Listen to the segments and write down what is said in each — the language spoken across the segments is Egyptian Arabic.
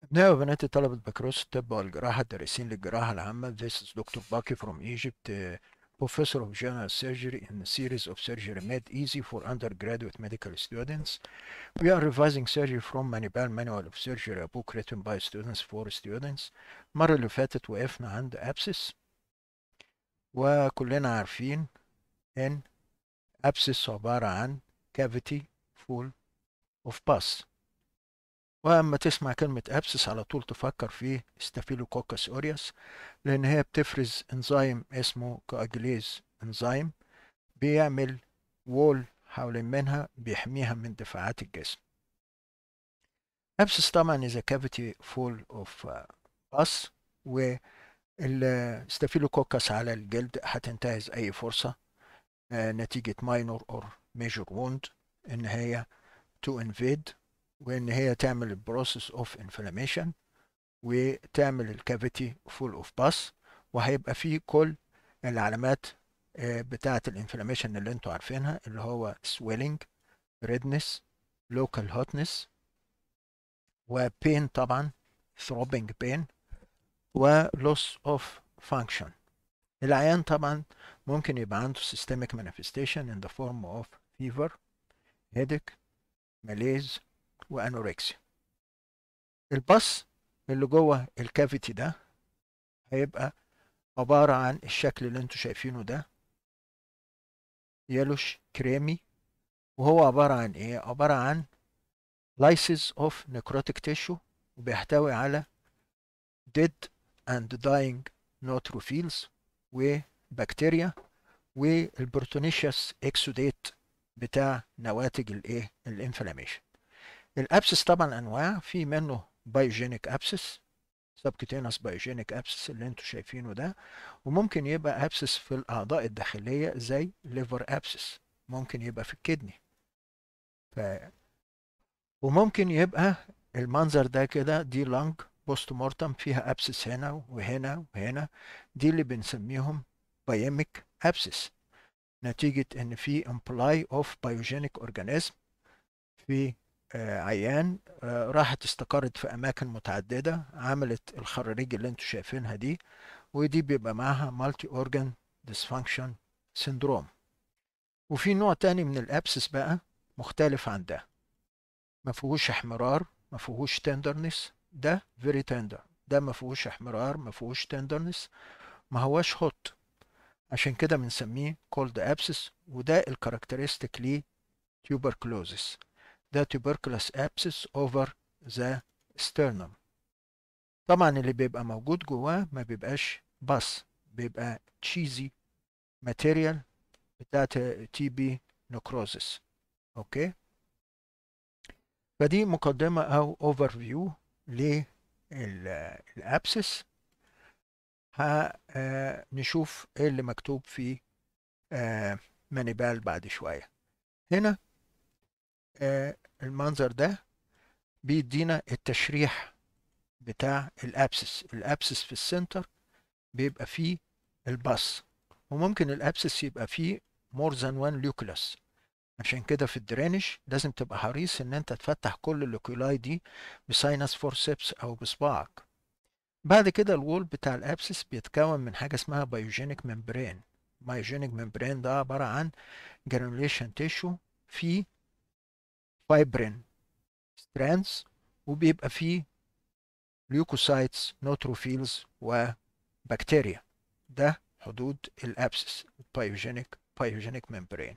أبناء وبنات طلبة بكالوريوس الطب والجراحة الدارسين للجراحة العامة This is Dr. Baki from Egypt uh, Professor of General Surgery in a series of surgery made easy for undergraduate medical students. We are revising surgery from Manibal Manual of Surgery, a book written by students for students. المرة اللي فاتت وقفنا عند abscess وكلنا عارفين إن abscess عبارة عن cavity full of pus واما تسمع كلمة ابسس على طول تفكر في ستافيلوكوكس اوريوس لان هي بتفرز انزيم اسمه كاجليز انزيم بيعمل وول حوالين منها بيحميها من دفاعات الجسم ابسس طبعا is a cavity full of pus والستافيلوكوكس على الجلد هتنتهز اي فرصة نتيجة minor or major wound ان هي to invade وان هي تعمل البروسيس اوف انفلاميشن وتعمل الكافيتي فول اوف باس وهيبقى فيه كل العلامات بتاعه الانفلاميشن اللي انتوا عارفينها اللي هو swelling redness local hotness وبين طبعا throbbing pain و loss of function العيان طبعا ممكن يبقى عنده systemic manifestation in the form of fever headache malaise وانوركسيا البص اللي جوه الكافيتي ده هيبقى عبارة عن الشكل اللي انتوا شايفينه ده يلوش كريمي وهو عبارة عن ايه عبارة عن lysis of necrotic tissue وبيحتوي على dead and dying neutrophils وبكتيريا والبروتونيشيوس اكسوديت بتاع نواتج الايه الانفلاميشن الابسس طبعا انواع في منه بايوجينيك ابسس سبكتينس بايوجينيك ابسس اللي انتوا شايفينه ده وممكن يبقى ابسس في الاعضاء الداخليه زي ليفر ابسس ممكن يبقى في الكدني ف وممكن يبقى المنظر ده كده دي لانج بوست مورتم فيها ابسس هنا وهنا وهنا دي اللي بنسميهم بايميك ابسس نتيجه ان في امبلاي اوف بايوجينيك اورجانيزم في عيان راحت استقرت في اماكن متعدده عملت الخراريج اللي انتوا شايفينها دي ودي بيبقى معاها مالتي اورجان ديسفانكشن سيندروم وفي نوع تاني من الابسس بقى مختلف عن ده ما فيهوش احمرار ما فيهوش تندرنس ده فيري تندر ده ما فيهوش احمرار ما فيهوش تندرنس ما هواش هوت عشان كده بنسميه كولد ابسس وده الكاركترستيك ليه tuberculosis ده tuberculous abscess over the sternum طبعا اللي بيبقى موجود جواه ما بيبقاش بس بيبقى تشيزي ماتيريال بتاعت تي بي نكروزس اوكي فدي مقدمة او اوفر فيو للابسس هنشوف ايه اللي مكتوب في مانيبال بعد شوية هنا آه المنظر ده بيدينا التشريح بتاع الابسس الابسس في السنتر بيبقى فيه الباص وممكن الابسس يبقى فيه مور ذان وان ليوكلاس عشان كده في الدرينج لازم تبقى حريص ان انت تفتح كل اللوكيولاي دي بساينس فورسيبس او بصباعك بعد كده الوول بتاع الابسس بيتكون من حاجه اسمها بايوجينيك ممبرين بايوجينيك ممبرين ده عباره عن جرانوليشن تيشو فيه فايبرين ستراندز وبيبقى فيه ليوكوسايتس نوتروفيلز وبكتيريا ده حدود الابسس بايوجينيك بايوجينيك ممبرين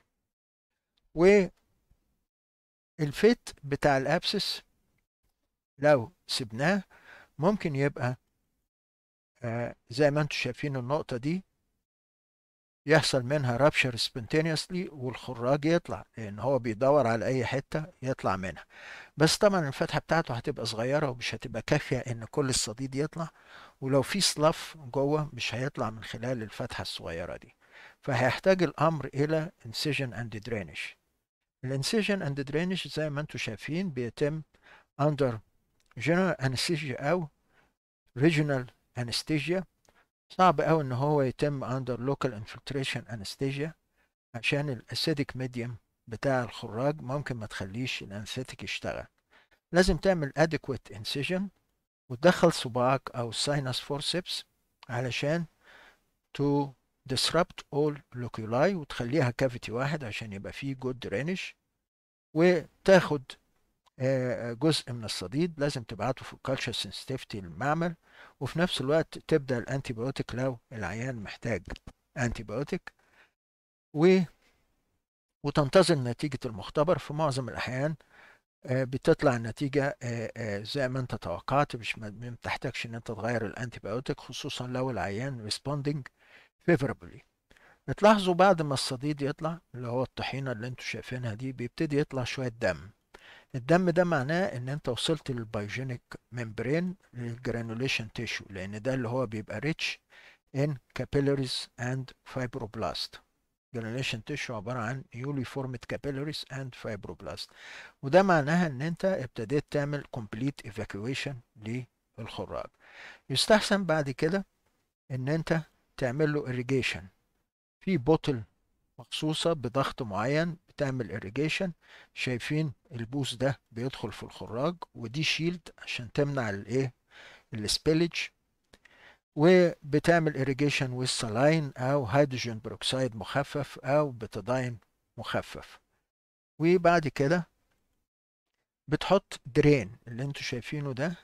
والفيت بتاع الابسس لو سبناه ممكن يبقى آه زي ما انتم شايفين النقطة دي يحصل منها رابشر سبونتينيوسلي والخراج يطلع لان هو بيدور على اي حته يطلع منها بس طبعا الفتحه بتاعته هتبقى صغيره ومش هتبقى كافيه ان كل الصديد يطلع ولو في سلف جوه مش هيطلع من خلال الفتحه الصغيره دي فهيحتاج الامر الى انسيجن اند درينج الانسيجن اند درينج زي ما انتم شايفين بيتم اندر جنرال انستيجيا او ريجونال انستيجيا صعب قوي ان هو يتم اندر لوكال انفلتريشن انستيجيا عشان الاسيديك ميديوم بتاع الخراج ممكن ما تخليش الانستيك يشتغل لازم تعمل adequate incision وتدخل صباعك او الساينس فورسبس علشان to disrupt all loculi وتخليها كافيتي واحد عشان يبقى فيه good drainage وتاخد آه، جزء من الصديد لازم تبعته في الكالتشر سنسيتيفيتي للمعمل وفي نفس الوقت تبدا الانتيبيوتيك لو العيان محتاج انتيبيوتيك و وتنتظر نتيجة المختبر في معظم الأحيان آه، بتطلع النتيجة آه، آه، زي ما انت توقعت مش ما ما بتحتاجش ان انت تغير الانتيبيوتيك خصوصا لو العيان responding favorably بتلاحظوا بعد ما الصديد يطلع اللي هو الطحينة اللي انتوا شايفينها دي بيبتدي يطلع شوية دم الدم ده معناه ان انت وصلت للبايوجينيك ممبرين للجرانوليشن تيشو لان ده اللي هو بيبقى rich in capillaries and fibroblast جرانوليشن تيشو عبارة عن newly formed capillaries and fibroblast وده معناها ان انت ابتديت تعمل complete evacuation للخراج يستحسن بعد كده ان انت تعمل له irrigation في بوتل مخصوصة بضغط معين بتعمل irrigation شايفين البوس ده بيدخل في الخراج ودي شيلد عشان تمنع الايه السبيلج وبتعمل irrigation والسلاين او هيدروجين بروكسيد مخفف او بتداين مخفف وبعد كده بتحط درين اللي انتوا شايفينه ده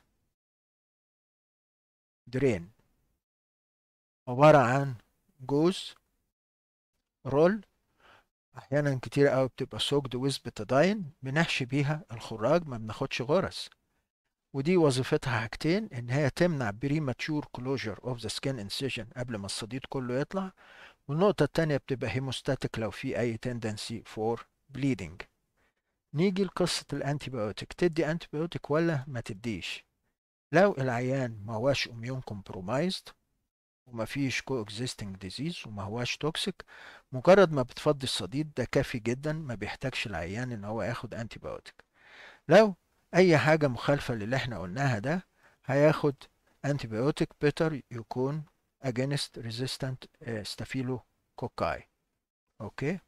درين عبارة عن جوز رول احيانا كتير قوي بتبقى سوكد ويز بتداين بنحشي بيها الخراج ما بناخدش غرز ودي وظيفتها حاجتين ان هي تمنع premature closure of the skin incision قبل ما الصديد كله يطلع والنقطة التانية بتبقى هيموستاتيك لو في اي tendency for bleeding نيجي لقصة الانتيبيوتيك تدي انتيبيوتيك ولا ما تديش لو العيان ما هواش immune compromised وما فيش coexisting disease وما هواش توكسيك مجرد ما بتفضي الصديد ده كافي جدا ما بيحتاجش العيان ان هو ياخد انتيبيوتيك لو اي حاجة مخالفة للي احنا قلناها ده هياخد انتيبيوتيك بيتر يكون against resistant staphylococcus اوكي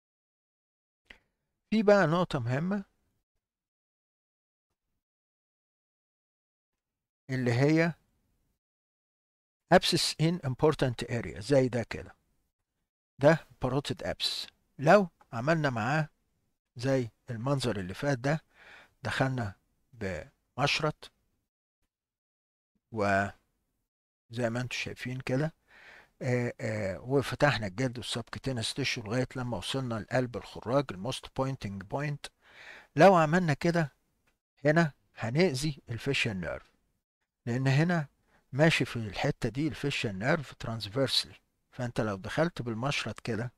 في بقى نقطة مهمة اللي هي abscess in important area زي ده كده ده parotid abscess لو عملنا معاه زي المنظر اللي فات ده دخلنا بمشرط وزي ما انتم شايفين كده آه آه وفتحنا الجلد والسبكتينس تيشو لغايه لما وصلنا لقلب الخراج الموست بوينتنج بوينت لو عملنا كده هنا هنأذي الفيشال نيرف لان هنا ماشي في الحته دي الفيشال نيرف ترانسفيرسلي فانت لو دخلت بالمشرط كده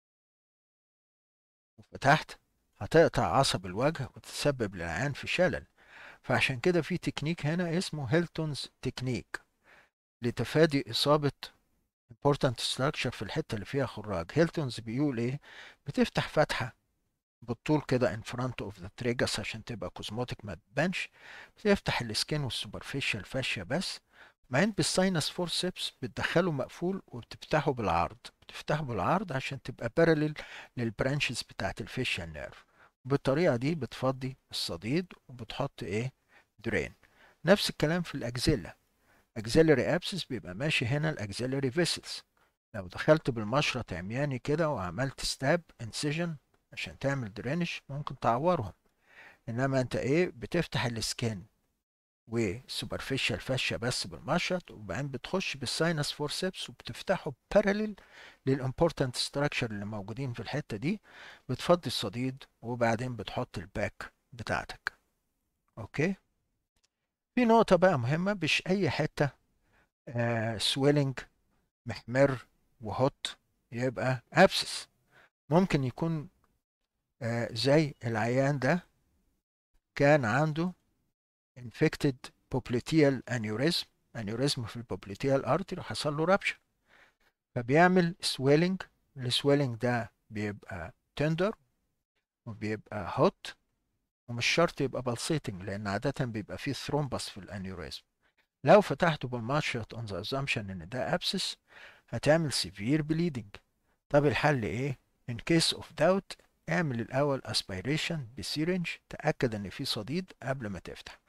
وفتحت هتقطع عصب الوجه وتسبب للعيان في شلل فعشان كده في تكنيك هنا اسمه هيلتونز تكنيك لتفادي إصابة important structure في الحتة اللي فيها خراج هيلتونز بيقول ايه بتفتح فتحة بالطول كده in front of the tragus عشان تبقى كوزموتيك ما تبانش بتفتح السكين والسوبرفيشال فاشيا بس بعدين بالساينس فورسبس بتدخله مقفول وبتفتحه بالعرض بتفتحه بالعرض عشان تبقى بارلل للبرانشز بتاعت الفيشال نيرف بالطريقة دي بتفضي الصديد وبتحط ايه درين نفس الكلام في الاكزيلا اكزيلري ابسس بيبقى ماشي هنا الاكزيلري فيسلز لو دخلت بالمشرط عمياني كده وعملت ستاب انسيجن عشان تعمل درينج ممكن تعورهم انما انت ايه بتفتح السكين وسوبرفيشال فاشيا بس بالمشرط وبعدين بتخش بالساينس فورسبس وبتفتحه باراليل للامبورتنت ستراكشر اللي موجودين في الحته دي بتفضي الصديد وبعدين بتحط الباك بتاعتك اوكي في نقطة بقى مهمة مش أي حتة آه سويلنج محمر وهوت يبقى ابسس ممكن يكون آه زي العيان ده كان عنده infected popliteal aneurysm aneurysm في البوبليتيال ارتري وحصل له رابشر فبيعمل swelling السويلنج ده بيبقى تندر وبيبقى هوت ومش شرط يبقى بالسيتنج لان عادة بيبقى فيه ثرومبس في الانيوريزم لو فتحته بالماتشط on the assumption ان ده abscess هتعمل severe bleeding طب الحل ايه in case of doubt اعمل الاول aspiration بسيرنج تأكد ان في صديد قبل ما تفتح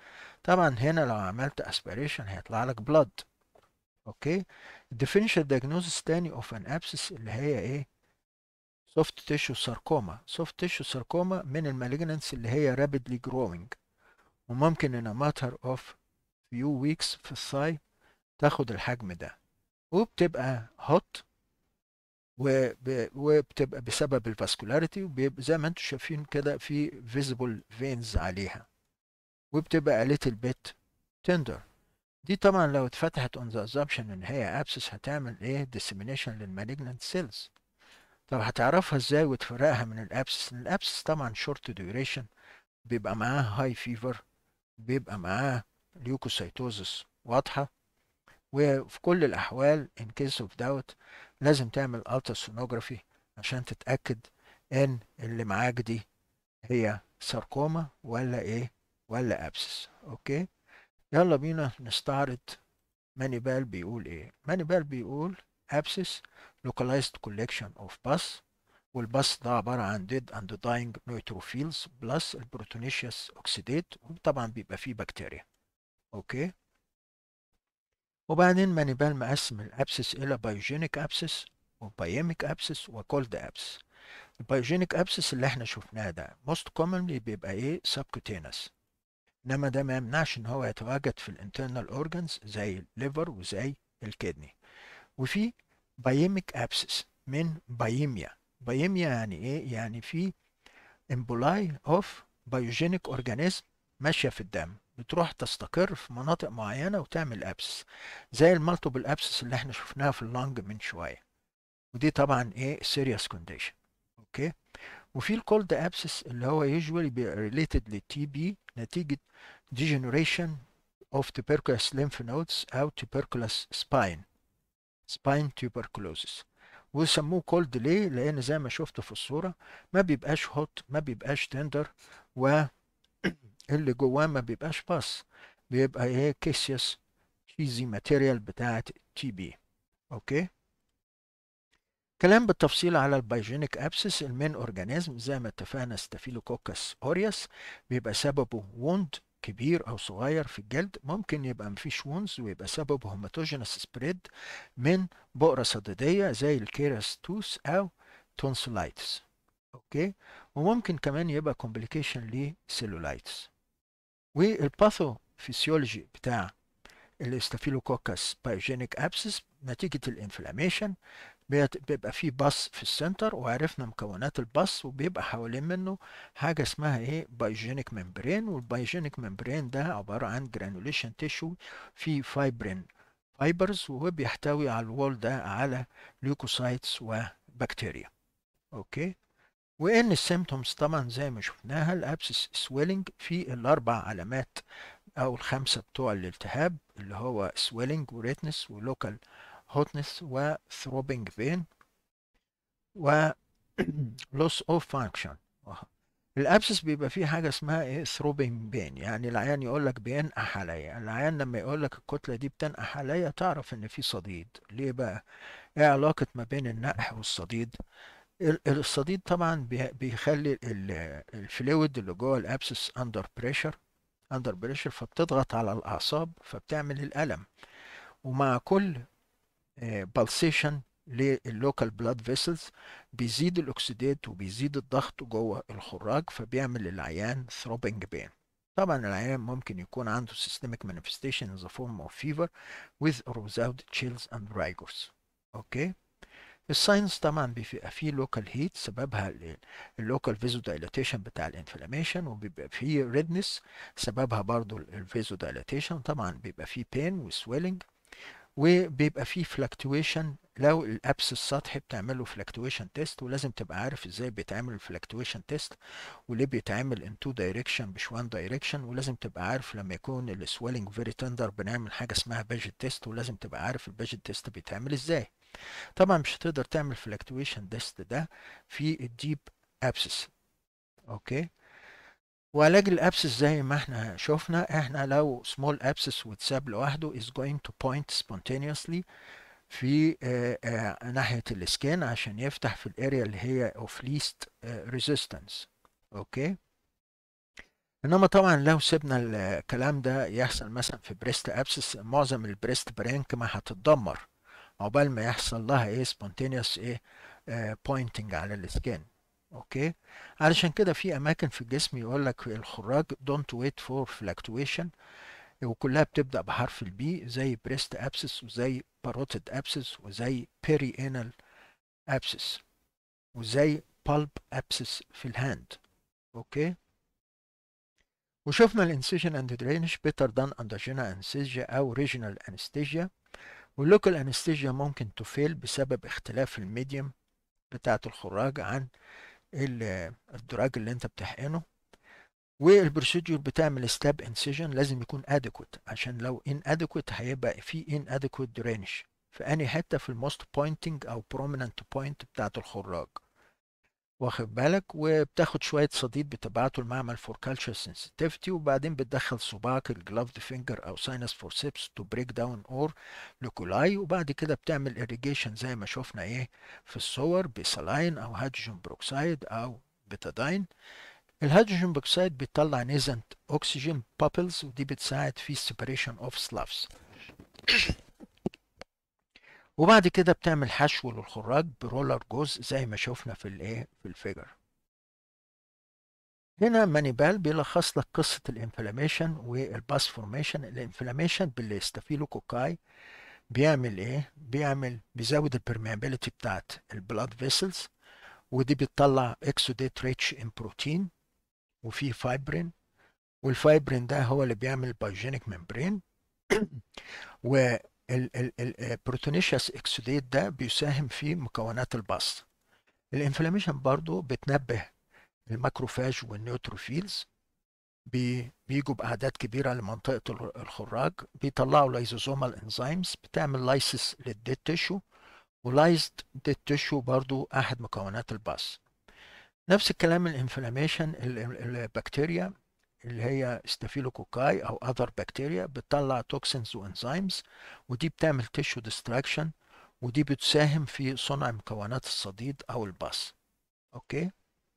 طبعا هنا لو عملت اسبيريشن هيطلع لك بلاد اوكي الديفينيشال دياجنوزس تاني اوف ان ابسس اللي هي ايه سوفت تيشو ساركوما سوفت تيشو ساركوما من المالجنانس اللي هي رابيدلي جروينج وممكن ان ماتر اوف فيو ويكس في الثاي تاخد الحجم ده وبتبقى هوت وبتبقى بسبب الفاسكولاريتي وبيبقى زي ما انتم شايفين كده في فيزيبل فينز عليها وبتبقى ليتل بيت تندر دي طبعا لو اتفتحت اون ذا اسامبشن ان هي ابسس هتعمل ايه ديسيمينيشن للمالجنانت سيلز طب هتعرفها ازاي وتفرقها من الابسس الابسس طبعا شورت ديوريشن بيبقى معاه هاي فيفر بيبقى معاه ليوكوسايتوزس واضحه وفي كل الاحوال in case of doubt لازم تعمل ultrasonography عشان تتاكد ان اللي معاك دي هي ساركوما ولا ايه ولا ابسس اوكي يلا بينا نستعرض مانيبال بيقول ايه مانيبال بيقول abscess localized collection of pus والباس ده عبارة عن dead and dying neutrophils plus البروتونيشيوس اوكسيديت وطبعا بيبقى فيه بكتيريا اوكي وبعدين مانيبال مقسم الابسس الى بايوجينيك ابسس وبايميك ابسس وكولد ابسس البايوجينيك ابسس اللي احنا شفناه ده most commonly بيبقى ايه subcutaneous انما ده ما يمنعش ان هو يتواجد في الانترنال اورجانز زي الليفر وزي الكدني وفي بايميك ابسس من بايميا بايميا يعني ايه يعني في امبولاي اوف بايوجينيك اورجانيزم ماشيه في الدم بتروح تستقر في مناطق معينه وتعمل ابسس زي المالتيبل ابسس اللي احنا شفناها في اللنج من شويه ودي طبعا ايه سيريس كونديشن اوكي وفي الكولد ابسس اللي هو يوجوالي ريليتد للتي بي نتيجه degeneration of tuberculous lymph nodes او tuberculous spine spine tuberculosis وسموه كولد ليه لان زي ما شفت في الصوره ما بيبقاش هوت ما بيبقاش تندر و اللي جواه ما بيبقاش باس بيبقى ايه كيسيوس تشيزي ماتيريال بتاعت تي بي اوكي كلام بالتفصيل على البايجينيك ابسس المين اورجانيزم زي ما اتفقنا ستافيلوكوكس اوريوس بيبقى سببه ووند كبير او صغير في الجلد ممكن يبقى مفيش وونز ويبقى سببه هوماتوجينس سبريد من بؤرة صديدية زي الكيراستوس او تونسولايتس اوكي وممكن كمان يبقى كومبليكيشن لسيلولايتس والباثو فيسيولوجي بتاع الاستافيلوكوكس بايوجينيك ابسس نتيجة الانفلاميشن بيبقى فيه باص في السنتر وعرفنا مكونات الباص وبيبقى حوالين منه حاجة اسمها ايه بايوجينيك ممبرين والبايوجينيك ممبرين ده عبارة عن جرانوليشن تيشو فيه فايبرين فايبرز وهو بيحتوي على الوول ده على ليوكوسايتس وبكتيريا اوكي وان السيمتومز طبعا زي ما شفناها الابسس سويلنج في الاربع علامات او الخمسه بتوع الالتهاب اللي هو سويلنج وريتنس ولوكال هوتنس وثروبنج بين و loss of function الابسس بيبقى فيه حاجه اسمها ايه ثروبنج بين يعني العيان يقول لك بينقح عليا العيان لما يقول لك الكتله دي بتنقح عليا تعرف ان في صديد ليه بقى ايه علاقه ما بين النقح والصديد الصديد طبعا بيخلي الفلويد اللي جوه الابسس اندر بريشر اندر بريشر فبتضغط على الاعصاب فبتعمل الالم ومع كل بالسيشن لللوكال بلاد فيسلز بيزيد الاكسيدات وبيزيد الضغط جوه الخراج فبيعمل للعيان ثروبنج بين طبعا العيان ممكن يكون عنده systemic manifestation in the form of fever with or without chills and rigors اوكي الساينس طبعا بيبقى فيه لوكال هيت سببها اللوكال فيزو دايلاتيشن بتاع الانفلاميشن وبيبقى فيه ريدنس سببها برضو الفيزو دايلاتيشن طبعا بيبقى فيه بين وسويلنج وبيبقى فيه فلكتويشن لو الابس السطحي بتعمل له فلكتويشن تيست ولازم تبقى عارف ازاي بيتعمل الفلكتويشن تيست وليه بيتعمل ان تو دايركشن مش وان دايركشن ولازم تبقى عارف لما يكون السويلنج فيري تندر بنعمل حاجه اسمها باجت تيست ولازم تبقى عارف الباجت تيست بيتعمل ازاي طبعا مش هتقدر تعمل فلكتويشن تيست ده في الديب ابسس اوكي وعلاج الابسس زي ما احنا شفنا احنا لو small abscess واتساب لوحده is going to point spontaneously في آه آه ناحية السكين عشان يفتح في الاريا اللي هي of least آه resistance اوكي انما طبعا لو سيبنا الكلام ده يحصل مثلا في بريست ابسس معظم البريست برينك ما هتتدمر عقبال ما يحصل لها ايه سبونتينيوس ايه بوينتنج على السكين اوكي علشان كده في اماكن في الجسم يقول لك الخراج دونت ويت فور فلاكتويشن وكلها بتبدا بحرف البي زي بريست ابسس وزي باروتيد ابسس وزي بيري انال ابسس وزي بالب ابسس في الهاند اوكي وشفنا الانسيجن اند درينج بيتر دان اندوجينا انستيجيا او ريجيونال انستيجيا واللوكال انستيجيا ممكن تفيل بسبب اختلاف الميديوم بتاعة الخراج عن الدراج اللي انت بتحقنه والبروسيدور بتعمل ستاب انسيجن لازم يكون ادكوت عشان لو ان ادكوت هيبقى في ان ادكوت درينج في انهي حته في الموست بوينتنج او بروميننت بوينت بتاعة الخراج واخد بالك وبتاخد شويه صديد بتبعته المعمل فور كالتشر سنسيتيفيتي وبعدين بتدخل صباعك الجلافد فينجر او ساينس فورسيبس تو بريك داون اور لوكولاي وبعد كده بتعمل اريجيشن زي ما شفنا ايه في الصور بسلاين او هيدروجين بروكسايد او بتادين الهيدروجين بروكسايد بيطلع نيزنت اكسجين بابلز ودي بتساعد في السيبريشن اوف سلافز وبعد كده بتعمل حشو للخراج برولر جوز زي ما شفنا في الايه في الفيجر هنا مانيبال بيلخص لك قصة الانفلاميشن والباس فورميشن الانفلاميشن بالاستافيلوكوكاي بيعمل ايه بيعمل بيزود البرميابيليتي بتاعت البلاد فيسلز ودي بتطلع اكسوديت ريتش ان بروتين وفي فايبرين والفايبرين ده هو اللي بيعمل بايوجينيك ممبرين و البروتونيشيوس اكسوديت ده بيساهم في مكونات البص الانفلاميشن برضو بتنبه الماكروفاج والنيوتروفيلز بي بيجوا باعداد كبيره لمنطقه الخراج بيطلعوا لايزوزومال انزيمز بتعمل لايسيس للديد تيشو ولايزد ديد تيشو برضو احد مكونات الباس نفس الكلام الانفلاميشن البكتيريا اللي هي ستافيلوكوكاي او اذر بكتيريا بتطلع توكسينز وانزيمز ودي بتعمل تيشو ديستراكشن ودي بتساهم في صنع مكونات الصديد او الباص اوكي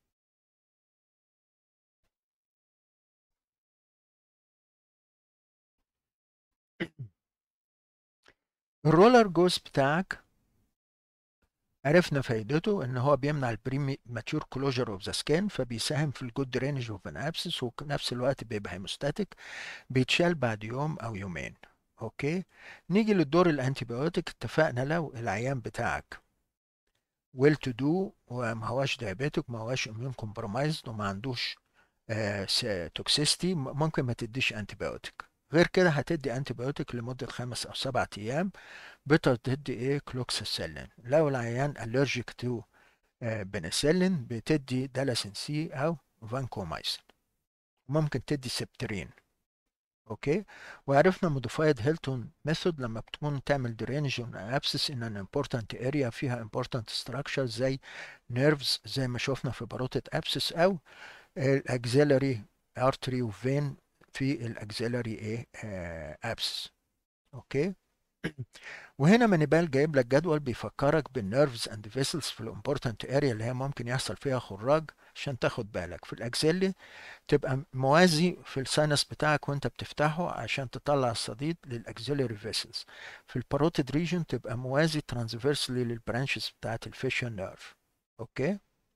الرولر جوز بتاعك عرفنا فايدته ان هو بيمنع البري ماتيور كلوجر اوف ذا سكين فبيساهم في الجود درينج اوف ان ابسس وفي نفس الوقت بيبقى هيموستاتيك بيتشال بعد يوم او يومين اوكي نيجي للدور الانتيبيوتيك اتفقنا لو العيان بتاعك ويل تو دو وما هواش دايابيتك ما هواش اميون كومبرومايزد وما عندوش آه توكسيستي ممكن ما تديش انتيبيوتيك غير كده هتدي انتيبيوتيك لمدة خمس أو سبعة أيام بتر تدي إيه كلوكسيسيلين لو العيان ألرجيك تو بنسلين بتدي دالاسين سي أو فانكومايسين ممكن تدي سبترين اوكي وعرفنا موديفايد هيلتون ميثود لما بتكون تعمل درينج ابسس ان ان امبورتنت اريا فيها امبورتنت ستراكشر زي نيرفز زي ما شفنا في باروتة ابسس او الاكزيلري ارتري وفين في الاكسلري ايه ابس اوكي وهنا مانيبال جايب لك جدول بيفكرك بالنيرفز اند فيسلز في الامبورتنت اريا اللي هي ممكن يحصل فيها خراج عشان تاخد بالك في الاكسلي تبقى موازي في الساينس بتاعك وانت بتفتحه عشان تطلع الصديد للاكسلري فيسلز في الباروتيد ريجن تبقى موازي ترانسفيرسلي للبرانشز بتاعت الفيشن نيرف اوكي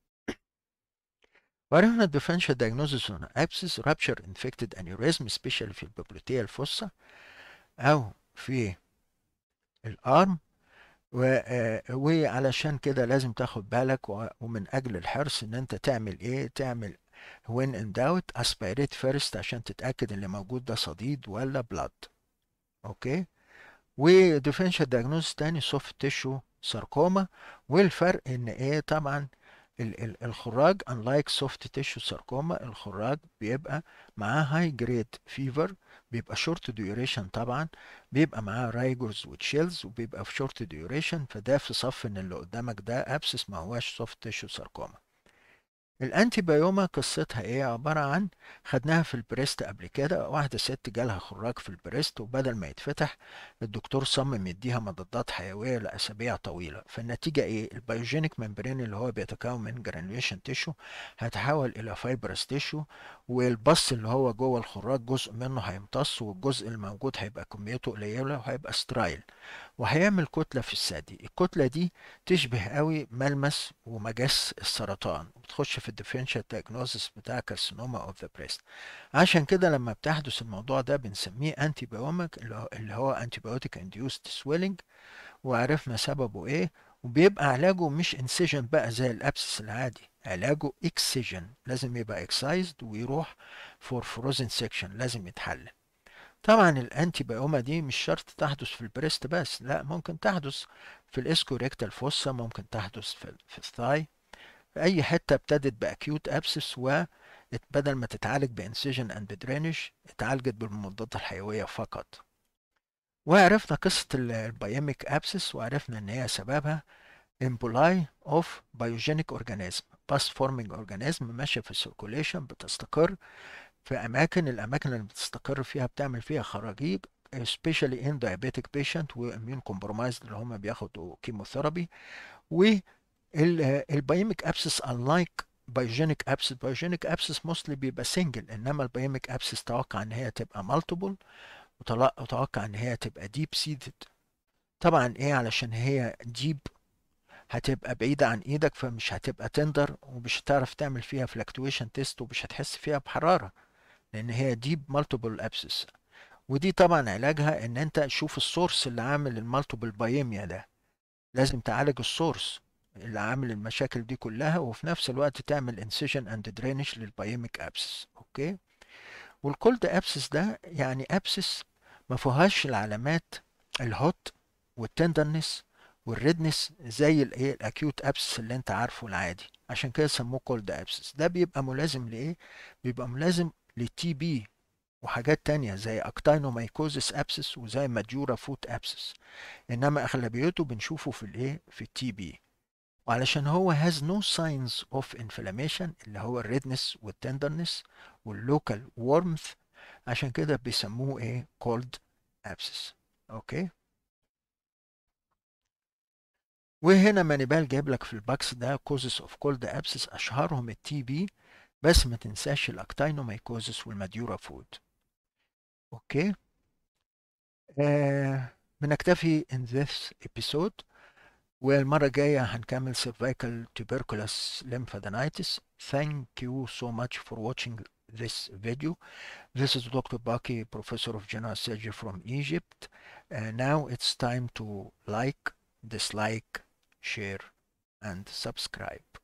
وعرفنا الديفرنشال diagnosis on abscess rupture infected aneurysm especially في الببلوتية الفصة أو في الأرم و... وعلشان كده لازم تاخد بالك و... ومن أجل الحرص إن أنت تعمل إيه تعمل when in doubt aspirate first عشان تتأكد اللي موجود ده صديد ولا blood أوكي وديفرنشال diagnosis تاني soft tissue sarcoma والفرق إن إيه طبعا الخراج unlike soft tissue sarcoma الخراج بيبقى معاه high grade fever بيبقى short duration طبعا بيبقى معاه رايجرز وتشيلز وبيبقى في short duration فده في صف ان اللي قدامك ده abscess ما هواش soft tissue sarcoma الانتي بايوما قصتها ايه عبارة عن خدناها في البريست قبل كده واحدة ست جالها خراج في البريست وبدل ما يتفتح الدكتور صمم يديها مضادات حيوية لأسابيع طويلة فالنتيجة ايه البيوجينيك ممبرين اللي هو بيتكون من جرانيوليشن تيشو هيتحول الى فايبرس تيشو والبص اللي هو جوه الخراج جزء منه هيمتص والجزء الموجود هيبقى كميته قليلة وهيبقى سترايل وهيعمل كتلة في الثدي الكتلة دي تشبه قوي ملمس ومجس السرطان بتخش في الديفرنشال diagnosis بتاع كارسينوما اوف ذا بريست عشان كده لما بتحدث الموضوع ده بنسميه انتي بايوميك اللي هو انتي بايوتيك انديوست سويلنج وعرفنا سببه ايه وبيبقى علاجه مش انسيجن بقى زي الابسس العادي علاجه اكسيجن لازم يبقى اكسايزد ويروح فور فروزن سيكشن لازم يتحلل طبعا الانتي بايوما دي مش شرط تحدث في البريست بس لا ممكن تحدث في الاسكوريكتال فوسا ممكن تحدث في, في الثاي في اي حته ابتدت باكيوت ابسس و بدل ما تتعالج بانسيجن اند درينج اتعالجت بالمضادات الحيويه فقط وعرفنا قصه البايميك ابسس وعرفنا ان هي سببها امبولاي اوف بايوجينيك اورجانيزم باس فورمينج اورجانيزم ماشيه في السيركوليشن بتستقر في اماكن الاماكن اللي بتستقر فيها بتعمل فيها خراجيج especially in diabetic patient و immune compromised اللي هم بياخدوا كيموثيرابي والبايميك ابسس unlike بايوجينيك ابسس بايوجينيك ابسس موستلي بيبقى سنجل انما البايميك ابسس توقع ان هي تبقى مالتيبل وتوقع ان هي تبقى ديب سيدد طبعا ايه علشان هي ديب هتبقى بعيدة عن ايدك فمش هتبقى تندر ومش هتعرف تعمل فيها فلكتويشن تيست ومش هتحس فيها بحرارة لان هي ديب مالتيبل ابسس ودي طبعا علاجها ان انت تشوف السورس اللي عامل المالتيبل بايميا ده لازم تعالج السورس اللي عامل المشاكل دي كلها وفي نفس الوقت تعمل انسيجن اند درينج للبايميك ابسس اوكي والكولد ابسس ده يعني ابسس ما فيهاش العلامات الهوت والتندرنس والريدنس زي الايه الاكيوت ابسس اللي انت عارفه العادي عشان كده سموه كولد ابسس ده بيبقى ملازم لايه بيبقى ملازم للتي بي وحاجات تانية زي اكتاينومايكوزيس ابسس وزي ماجورا فوت ابسس انما اغلبيته بنشوفه في الايه في التي بي وعلشان هو has no signs of inflammation اللي هو الريدنس والتندرنس واللوكال warmth عشان كده بيسموه ايه cold abscess اوكي وهنا مانيبال جايب لك في الباكس ده causes of cold abscess اشهرهم التي بي بس ما تنساش الاكتاينومايكوزيس والماديورا فود اوكي آه بنكتفي in this episode والمرة الجاية هنكمل cervical tuberculous lymphadenitis. Thank you so much for watching this video. This is Dr. Baki, Professor of General Surgery from Egypt. Uh, now it's time to like, dislike, share, and subscribe.